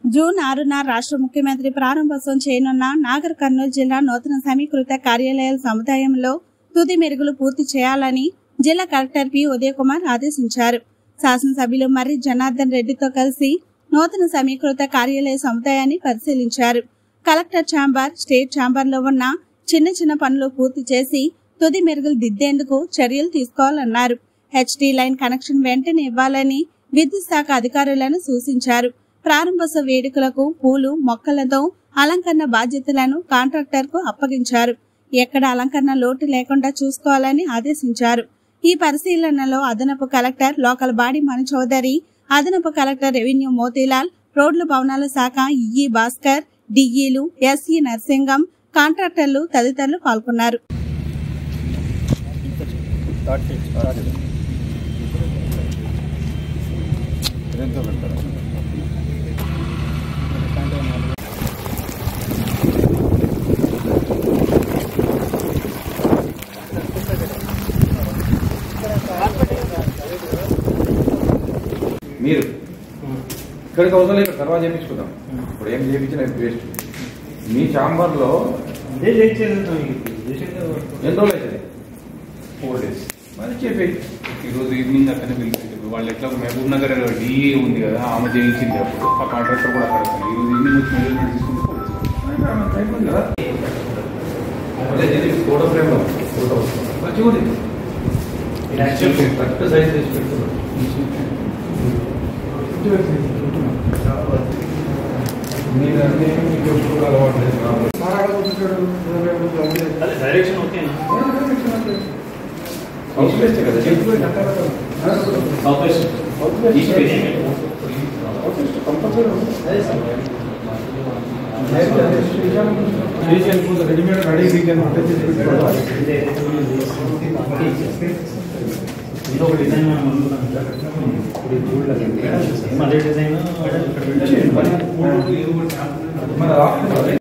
June ఆరున రాష్ట్ర ముఖ్యమంత్రి ప్రారంభోత్సవం చేయనున్న నాగర్ కర్నూలు జిల్లా నూతన సమీకృత కార్యాలయాల సముదాయంలో తుది మెరుగులు పూర్తి చేయాలని జిల్లా కలెక్టర్ పి ఉదయ్ కుమార్ ఆదేశించారు శాసనసభ్యులు మర్రి జనార్దన్ రెడ్డితో కలిసి నూతన సమీకృత కార్యాలయ సముదాయాన్ని పరిశీలించారు కలెక్టర్ ఛాంబర్ స్టేట్ ఛాంబర్ లో ఉన్న చిన్న చిన్న పనులు పూర్తి చేసి తుది మెరుగులు దిద్దేందుకు చర్యలు తీసుకోవాలన్నారు హెచ్డి లైన్ కనెక్షన్ వెంటనే ఇవ్వాలని విద్యుత్ శాఖ అధికారులను సూచించారు ప్రారంభోత్సవ వేడుకలకు పూలు మొక్కలతో అలంకరణ బాధ్యతలను కాంట్రాక్టర్ కు అప్పగించారు ఎక్కడ అలంకరణ లోటు లేకుండా చూసుకోవాలని ఆదేశించారు ఈ పరిశీలనలో అదనపు collector local body Manu Chaudhary అదనపు కలెక్టర్ రెవెన్యూ మోతీలాల్ రోడ్లు భవనాల శాఖ ఈఈ భాస్కర్ డిఈలు ఎస్ఈ నర్సింగం కాంట్రాక్టర్లు తదితరులు పాల్గొన్నారు ఎంతో పెడతారు మీరు ఇక్కడికి అవసరం లేదు తర్వాత చేయించుకుందాం ఇప్పుడు ఏం చేయించిన వేస్ట్ మీ ఛాంబర్లో అదే చేయించేది చేసేది ఎన్ని రోజులు అవుతుంది ఫోర్ డేస్ మరి చెప్పేయి ఈరోజు ఈవినింగ్ అక్కడనే పిలిపించారు వాళ్ళు ఎట్లా మహబూబ్ నగర్ డిఏ ఉంది కదా ఆమె చేయించింది అప్పుడు ఆ కాంట్రాక్టర్ కూడా అక్కడ వస్తాను ఈరోజు ఈవినింగ్ వచ్చి మెజర్మెంట్ తీసుకుంటే పోవచ్చు. టైం ఉంది కదా అదే ఇది ఫోటో ఫ్రేమ్లో ఫోటో మంచిగా ఉంది కరెక్ట్ సైజ్ చేసి పెడుతున్నాడు మీరు అన్నీ మీకు ఎప్పుడు అలవాటు లేదు అదే డైరెక్షన్ ఓకేనా హౌస్ బేస్టే కదా చెప్పు south west east west readymade ready weekend ఇంకో ఒక డిజైన్ మనం అనుకున్నాం అదే డిజైన్ మన